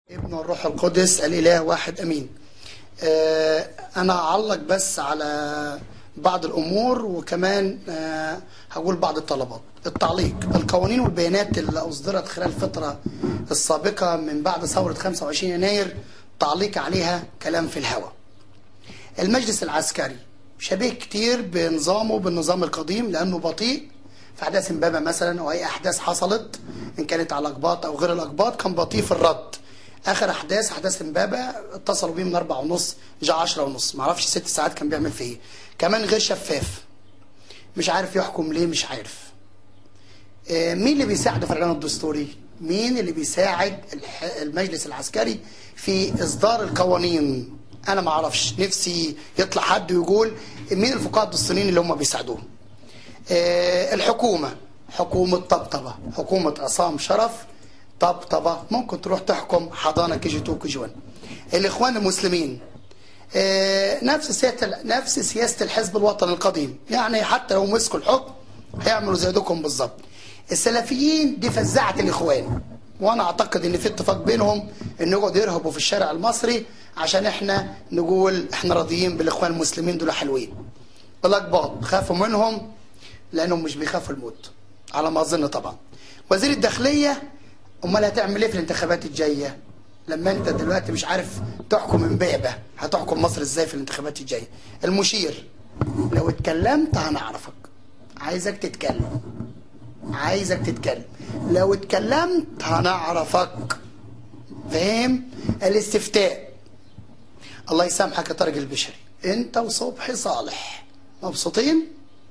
ابن الروح القدس الاله واحد امين آه، انا هعلق بس على بعض الامور وكمان آه، هقول بعض الطلبات التعليق القوانين والبيانات اللي اصدرت خلال الفتره السابقه من بعد ثوره 25 يناير تعليق عليها كلام في الهواء المجلس العسكري شبيه كتير بنظامه بالنظام القديم لانه بطيء في احداث امبابه مثلا او اي احداث حصلت ان كانت على الاقباط او غير الاقباط كان بطيء في الرد اخر احداث احداث امبابه اتصلوا بيه من أربعة ونص جاء عشرة ونص معرفش ست ساعات كان بيعمل في ايه كمان غير شفاف مش عارف يحكم ليه مش عارف آه، مين اللي بيساعده في الاعلان الدستوري مين اللي بيساعد الح- المجلس العسكري في اصدار القوانين انا ما اعرفش نفسي يطلع حد ويقول مين الفقهاء الدستوريين اللي هم بيساعدوهم آه، الحكومة حكومة طبطبة حكومة عصام شرف طبطبة ممكن تروح تحكم حضانة كي جي 2 كي جي 1 الإخوان المسلمين آه، نفس سياسة نفس سياسة الحزب الوطني القديم يعني حتى لو مسكوا الحكم هيعملوا زي دوكم بالظبط السلفيين دي فزعة الإخوان وأنا أعتقد إن في اتفاق بينهم إن يقعدوا يرهبوا في الشارع المصري عشان إحنا نقول إحنا راضيين بالإخوان المسلمين دول حلوين الأقباط خافوا منهم لانهم مش بيخافوا الموت على ما اظن طبعا وزير الداخليه امال هتعمل ايه في الانتخابات الجايه لما انت دلوقتي مش عارف تحكم امبابه هتحكم مصر ازاي في الانتخابات الجايه المشير لو اتكلمت هنعرفك عايزك تتكلم عايزك تتكلم لو اتكلمت هنعرفك فاهم الاستفتاء الله يسامحك يا طارق البشري انت وصبحي صالح مبسوطين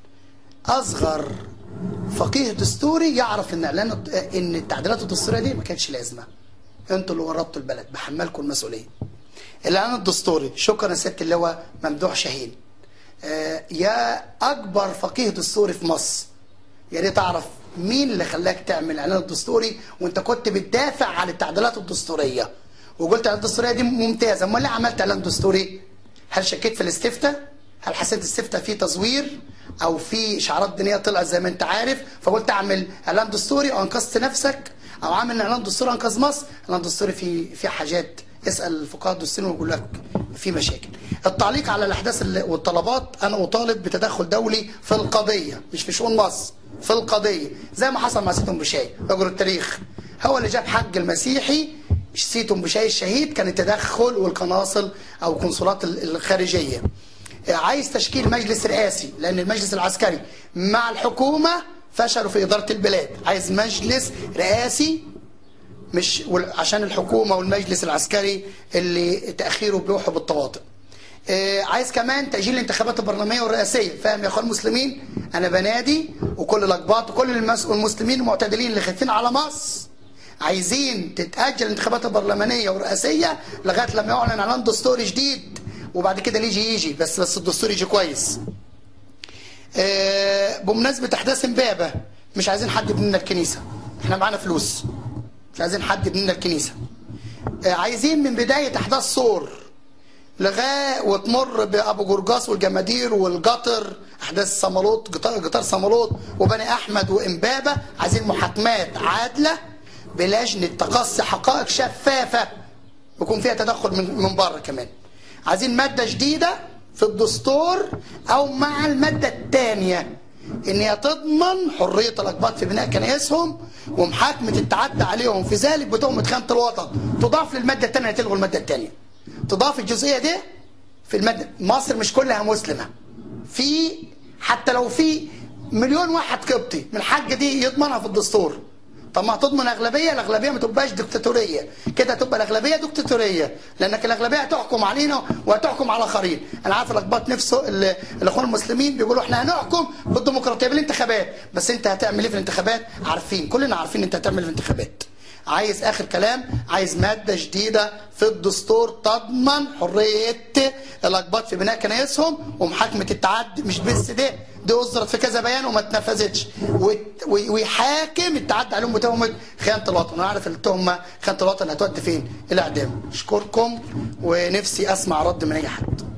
اصغر فقيه دستوري يعرف ان اعلان ان التعديلات الدستوريه دي ما كانتش لازمه انتوا اللي ورطتوا البلد بحملكم المسؤوليه الاعلان الدستوري شكرا يا سياده اللواء ممدوح شاهين آه، يا اكبر فقيه دستوري في مصر يا ريت اعرف مين اللي خلاك تعمل الاعلان الدستوري وانت كنت بتدافع عن التعديلات الدستوريه وقلت الاعلان الدستوريه دي ممتازه امال ليه عملت اعلان دستوري هل شكيت في الاستفتاء هل حسيت الاستفتاء فيه تزوير او في اشعارات دينيه طلعت زي ما انت عارف فقلت اعمل اعلان دستوري او انقذت نفسك او عامل اعلان دستوري انقذ مصر اعلان دستوري في في حاجات اسال الفقهاء الدستوريين ويقول لك في مشاكل التعليق على الاحداث اللي- والطلبات انا اطالب بتدخل دولي في القضيه مش في شؤون مصر في القضيه زي ما حصل مع سيتون بشاي رجل التاريخ هو اللي جاب حج المسيحي سيتون بشاي الشهيد كان التدخل والقناصل او القنصلات ال- الخارجيه عايز تشكيل مجلس رئاسي لان المجلس العسكري مع الحكومه فشلوا في اداره البلاد عايز مجلس رئاسي مش وال- عشان الحكومه والمجلس العسكري اللي تاخيره بيوحوا بالتواطؤ آه، عايز كمان تاجيل الانتخابات البرلمانيه والرئاسيه فاهم يا اخوان المسلمين انا بنادي وكل الاقباط وكل المس- المسلمين المعتدلين اللي خايفين على مصر عايزين تتاجل الانتخابات البرلمانيه والرئاسيه لغايه لما يعلن اعلان دستوري جديد وبعد كده اللي يجي يجي بس بس الدستور يجي كويس آه، بمناسبه احداث امبابه مش عايزين حد يبني الكنيسه احنا معانا فلوس مش عايزين حد يبني الكنيسه آه، عايزين من بدايه احداث صور لغايه وتمر بابو جرجاس والجمادير والقطر احداث صمالوط قطار قطار صمالوط وبني احمد وامبابه عايزين محاكمات عادله بلجنه تقصي حقائق شفافه يكون فيها تدخل من من بره كمان عايزين ماده جديده في الدستور او مع الماده الثانيه ان هي تضمن حريه الاقباط في بناء كنائسهم ومحاكمه التعدي عليهم في ذلك بتهمه خيانه الوطن تضاف للماده الثانيه تلغوا الماده الثانيه تضاف الجزئيه دي في الماده مصر مش كلها مسلمه في حتى لو في مليون واحد قبطي من الحاجه دي يضمنها في الدستور طب ما هتضمن اغلبيه الاغلبيه ما تبقاش دكتاتوريه كده تبقى الاغلبيه دكتاتوريه لانك الاغلبيه هتحكم علينا وهتحكم على الاخرين انا عارف الاقباط نفسه ال- الاخوان المسلمين بيقولوا احنا هنحكم بالديمقراطيه بالانتخابات بس انت هتعمل ايه في الانتخابات عارفين كلنا عارفين انت هتعمل إيه في الانتخابات عايز اخر كلام عايز ماده جديده في الدستور تضمن حريه الاقباط في بناء كنائسهم ومحاكمه التعدي مش بس ده دي اصدرت في كذا بيان وما اتنفذتش وت- وي- ويحاكم التعدي عليهم بتهمه خيانه الوطن انا عارف التهمه خيانه الوطن هتودي فين الاعدام اشكركم ونفسي اسمع رد من اي حد